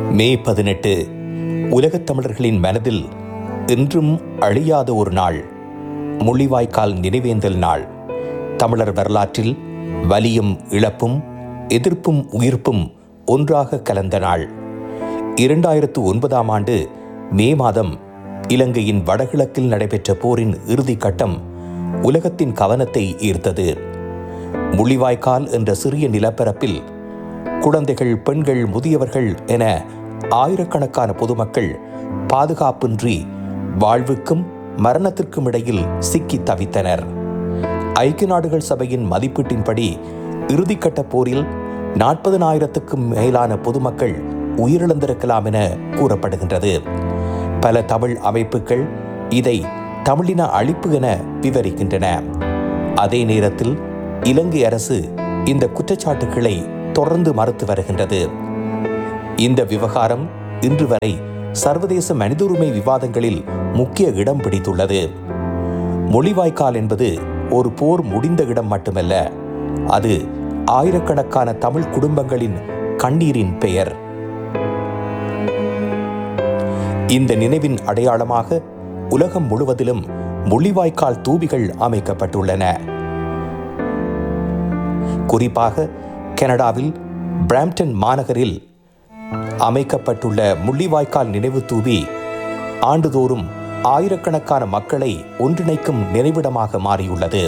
மே பதினெட்டு உலகத் தமிழர்களின் மனதில் என்றும் அழியாத ஒரு நாள் முள்ளிவாய்க்கால் நினைவேந்தல் நாள் தமிழர் வரலாற்றில் வலியும் இழப்பும் எதிர்ப்பும் உயிர்ப்பும் ஒன்றாக கலந்த நாள் இரண்டாயிரத்து ஒன்பதாம் ஆண்டு மே மாதம் இலங்கையின் வடகிழக்கில் நடைபெற்ற போரின் இறுதிக் கட்டம் உலகத்தின் கவனத்தை ஈர்த்தது முள்ளிவாய்க்கால் என்ற சிறிய நிலப்பரப்பில் குழந்தைகள் பெண்கள் முதியவர்கள் என ஆயிரக்கணக்கான பொதுமக்கள் பாதுகாப்பின்றி வாழ்வுக்கும் மரணத்திற்கும் இடையில் சிக்கி தவித்தனர் ஐக்கிய நாடுகள் சபையின் மதிப்பீட்டின்படி இறுதிக்கட்ட போரில் நாற்பதனாயிரத்துக்கும் மேலான பொதுமக்கள் உயிரிழந்திருக்கலாம் என கூறப்படுகின்றது பல தமிழ் அமைப்புகள் இதை தமிழின அழிப்பு என விவரிக்கின்றன அதே நேரத்தில் இலங்கை அரசு இந்த குற்றச்சாட்டுகளை தொடர்ந்து மறுத்து வருகின்றது இந்த விவகாரம் இன்று வரை சர்வதேச மனித உரிமை விவாதங்களில் முக்கிய இடம் பிடித்துள்ளது மொழிவாய்க்கால் என்பது ஒரு போர் முடிந்த இடம் மட்டுமல்ல அது ஆயிரக்கணக்கான தமிழ் குடும்பங்களின் கண்ணீரின் பெயர் இந்த நினைவின் அடையாளமாக உலகம் முழுவதிலும் முள்ளிவாய்க்கால் தூபிகள் அமைக்கப்பட்டுள்ளன குறிப்பாக கனடாவில் பிராம்டன் மாநகரில் அமைக்கப்பட்டுள்ள முள்ளிவாய்க்கால் நினைவு தூபி ஆண்டுதோறும் ஆயிரக்கணக்கான மக்களை ஒன்றிணைக்கும் நினைவிடமாக மாறியுள்ளது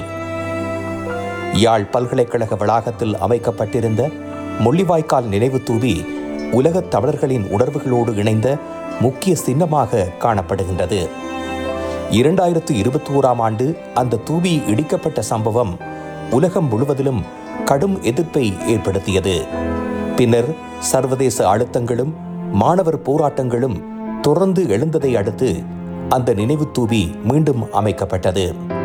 யாழ் பல்கலைக்கழக வளாகத்தில் அமைக்கப்பட்டிருந்த முள்ளிவாய்க்கால் நினைவு தூபி உலகத் தமிழர்களின் உணர்வுகளோடு இணைந்த முக்கிய சின்னமாக காணப்படுகின்றது இரண்டாயிரத்து இருபத்தி ஓராம் ஆண்டு அந்த தூபி இடிக்கப்பட்ட சம்பவம் உலகம் முழுவதிலும் கடும் எதிர்ப்பை ஏற்படுத்தியது பின்னர் சர்வதேச அழுத்தங்களும் மாணவர் போராட்டங்களும் தொடர்ந்து எழுந்ததை அடுத்து அந்த நினைவு தூபி மீண்டும் அமைக்கப்பட்டது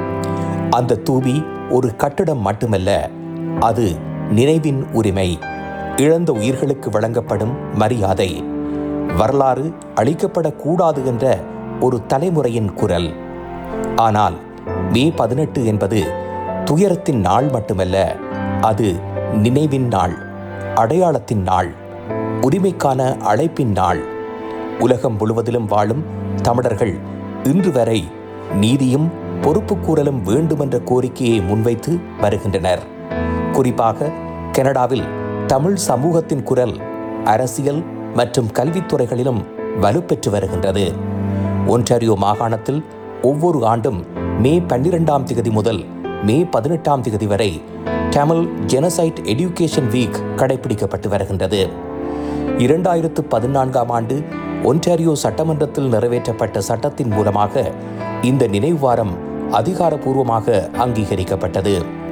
அந்த தூபி ஒரு கட்டடம் மட்டுமல்ல அது நினைவின் உரிமை இழந்த உயிர்களுக்கு வழங்கப்படும் மரியாதை வரலாறு அழிக்கப்படக்கூடாது என்ற ஒரு தலைமுறையின் குரல் ஆனால் மே பதினெட்டு என்பது துயரத்தின் நாள் மட்டுமல்ல அது நினைவின் நாள் அடையாளத்தின் நாள் உரிமைக்கான அழைப்பின் நாள் உலகம் முழுவதிலும் வாழும் தமிழர்கள் இன்று வரை நீதியும் பொறுப்புக்கூறலும் வேண்டுமென்ற கோரிக்கையை முன்வைத்து வருகின்றனர் குறிப்பாக கனடாவில் தமிழ் சமூகத்தின் குரல் அரசியல் மற்றும் கல்வித்துறைகளிலும் வலுப்பெற்று வருகின்றது ஒன்டாரியோ மாகாணத்தில் ஒவ்வொரு ஆண்டும் மே பன்னிரெண்டாம் திகதி முதல் மே பதினெட்டாம் திகதி வரை தமிழ் ஜெனசைட் எடியூகேஷன் வீக் கடைபிடிக்கப்பட்டு வருகின்றது இரண்டாயிரத்து பதினான்காம் ஆண்டு ஒன்டாரியோ சட்டமன்றத்தில் நிறைவேற்றப்பட்ட சட்டத்தின் மூலமாக இந்த நினைவு வாரம் அதிகாரப்பூர்வமாக அங்கீகரிக்கப்பட்டது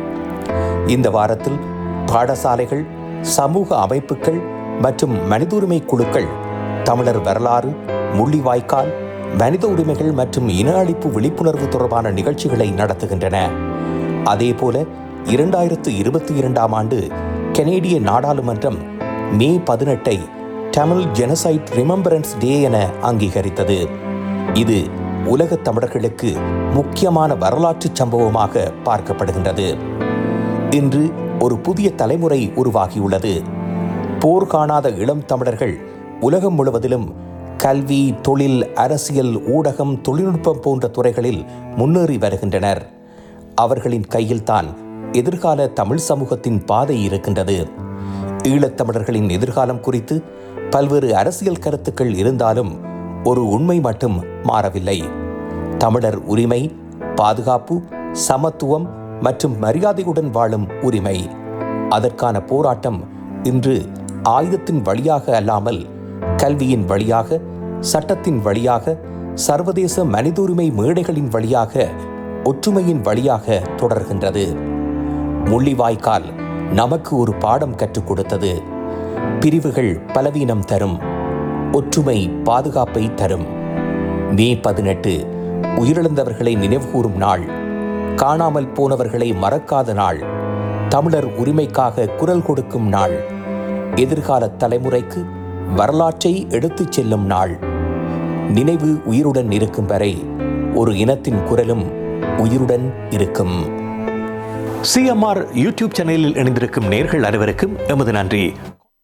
இந்த வாரத்தில் பாடசாலைகள் சமூக அமைப்புகள் மற்றும் மனித உரிமை குழுக்கள் தமிழர் வரலாறு முள்ளிவாய்க்கால் மனித உரிமைகள் மற்றும் இன அழிப்பு விழிப்புணர்வு தொடர்பான நிகழ்ச்சிகளை நடத்துகின்றன அதேபோல இரண்டாயிரத்து இருபத்தி இரண்டாம் ஆண்டு கனேடிய நாடாளுமன்றம் மே பதினெட்டை தமிழ் ஜெனசைட் ரிமெம்பரன்ஸ் டே என அங்கீகரித்தது இது உலகத் தமிழர்களுக்கு முக்கியமான வரலாற்று சம்பவமாக பார்க்கப்படுகின்றது இன்று ஒரு புதிய தலைமுறை உருவாகியுள்ளது போர் காணாத இளம் தமிழர்கள் உலகம் முழுவதிலும் கல்வி தொழில் அரசியல் ஊடகம் தொழில்நுட்பம் போன்ற துறைகளில் முன்னேறி வருகின்றனர் அவர்களின் கையில்தான் எதிர்கால தமிழ் சமூகத்தின் பாதை இருக்கின்றது ஈழத்தமிழர்களின் எதிர்காலம் குறித்து பல்வேறு அரசியல் கருத்துக்கள் இருந்தாலும் ஒரு உண்மை மட்டும் மாறவில்லை தமிழர் உரிமை பாதுகாப்பு சமத்துவம் மற்றும் மரியாதையுடன் வாழும் உரிமை அதற்கான போராட்டம் இன்று ஆயுதத்தின் வழியாக அல்லாமல் கல்வியின் வழியாக சட்டத்தின் வழியாக சர்வதேச மனித உரிமை மேடைகளின் வழியாக ஒற்றுமையின் வழியாக தொடர்கின்றது முள்ளிவாய்க்கால் நமக்கு ஒரு பாடம் கற்றுக் கொடுத்தது பிரிவுகள் பலவீனம் தரும் ஒற்றுமை பாதுகாப்பை தரும் மே பதினெட்டு உயிரிழந்தவர்களை நினைவுகூரும் நாள் காணாமல் போனவர்களை மறக்காத நாள் தமிழர் உரிமைக்காக குரல் கொடுக்கும் நாள் எதிர்கால தலைமுறைக்கு வரலாற்றை எடுத்துச் செல்லும் நாள் நினைவு உயிருடன் இருக்கும் வரை ஒரு இனத்தின் குரலும் உயிருடன் இருக்கும் சிஎம்ஆர் யூடியூப் சேனலில் இணைந்திருக்கும் நேர்கள் அனைவருக்கும் எமது நன்றி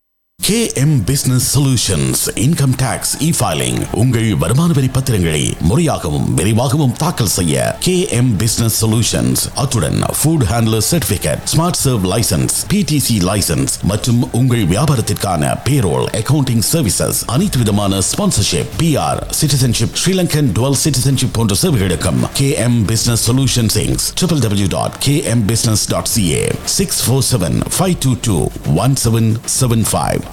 KM Business Solutions Income Tax E-Filing உங்கள் வருமான வரி பத்திரங்களை முறையாகவும் விரைவாகவும் தாக்கல் செய்ய KM Business Solutions அத்துடன் Food Handler Certificate Smart Serve License PTC License மற்றும் உங்கள் வியாபாரத்திற்கான Payroll Accounting Services அனைத்து விதமான ஸ்பான்சர்ஷிப் PR Citizenship Sri Lankan Dual Citizenship போன்ற சேவைகளுக்கும் KM Business Solutions Inc. www.kmbusiness.ca 647-522-1775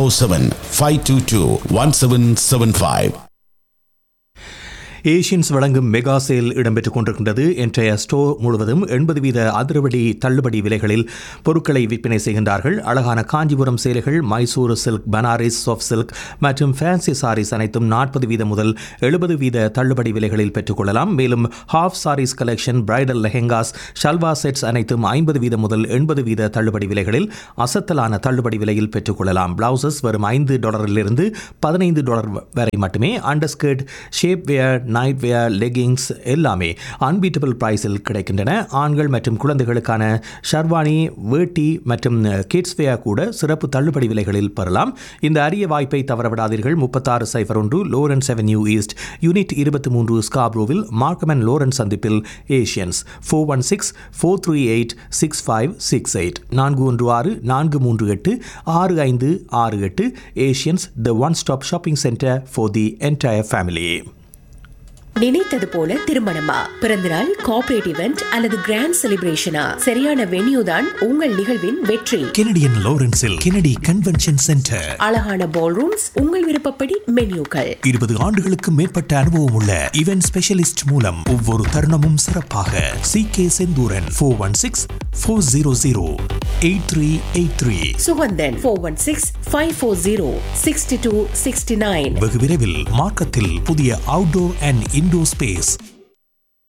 647-522-1775 Asians வழங்கும் மெகா சேல் இடம்பெற்றுக் கொண்டிருக்கின்றது இன்றைய ஸ்டோர் முழுவதும் எண்பது வீத அதிரவடி தள்ளுபடி விலைகளில் பொருட்களை விற்பனை செய்கின்றார்கள் அழகான காஞ்சிபுரம் சேலைகள் Mysore silk Banaras soft silk மற்றும் ஃபேன்சி சாரீஸ் அனைத்தும் நாற்பது வீத முதல் எழுபது வீத தள்ளுபடி விலைகளில் பெற்றுக்கொள்ளலாம் மேலும் half sarees collection bridal lehengas salwar sets அனைத்தும் ஐம்பது வீத முதல் எண்பது வீத தள்ளுபடி விலைகளில் அசத்தலான தள்ளுபடி விலையில் பெற்றுக்கொள்ளலாம் பிளவுசஸ் வரும் ஐந்து டாலரிலிருந்து பதினைந்து டாலர் வரை மட்டுமே underskirt shapewear nightwear leggings எல்லாமே அன்பீட்டபிள் பிரைஸில் கிடைக்கின்றன ஆண்கள் மற்றும் குழந்தைகளுக்கான ஷர்வானி வேட்டி மற்றும் கிட்ஸ் வேர் கூட சிறப்பு தள்ளுபடி விலைகளில் பெறலாம் இந்த அரிய வாய்ப்பை தவறவிடாதீர்கள் முப்பத்தாறு சைஃபர் ஒன்று லோரன்ஸ் அவென்யூ ஈஸ்ட் யூனிட் இருபத்தி மூன்று ஸ்காப்ரோவில் மார்க்கம் அண்ட் லோரன்ஸ் சந்திப்பில் Asians four one six four three eight six five six eight நான்கு ஒன்று ஆறு நான்கு மூன்று எட்டு ஆறு ஐந்து ஆறு எட்டு Asians the one stop shopping centre for the entire family நினைத்தது போல திருமணமா பிறந்தநாள் கார்ப்பரேட் இவெண்ட் அல்லது கிராண்ட் செலிப்ரேஷனா சரியான வென்யூ தான் உங்கள் நிகழ்வின் வெற்றி கெனடியன் லாரன்ஸில் கெனடி கன்வென்ஷன் சென்டர் அழகான பால் ரூம்ஸ் உங்கள் விருப்பப்படி மென்யூக்கள் இருபது ஆண்டுகளுக்கு மேற்பட்ட அனுபவம் உள்ள இவென்ட் ஸ்பெஷலிஸ்ட் மூலம் ஒவ்வொரு தருணமும் சிறப்பாக C K Senthuran four one six four zero zero eight three eight three Suganthan four one six five four zero sixty two sixty nine வெகு விரைவில் மார்க்கத்தில் புதிய அவுட்டோர் அண்ட் இன்டோர் ஸ்பேஸ்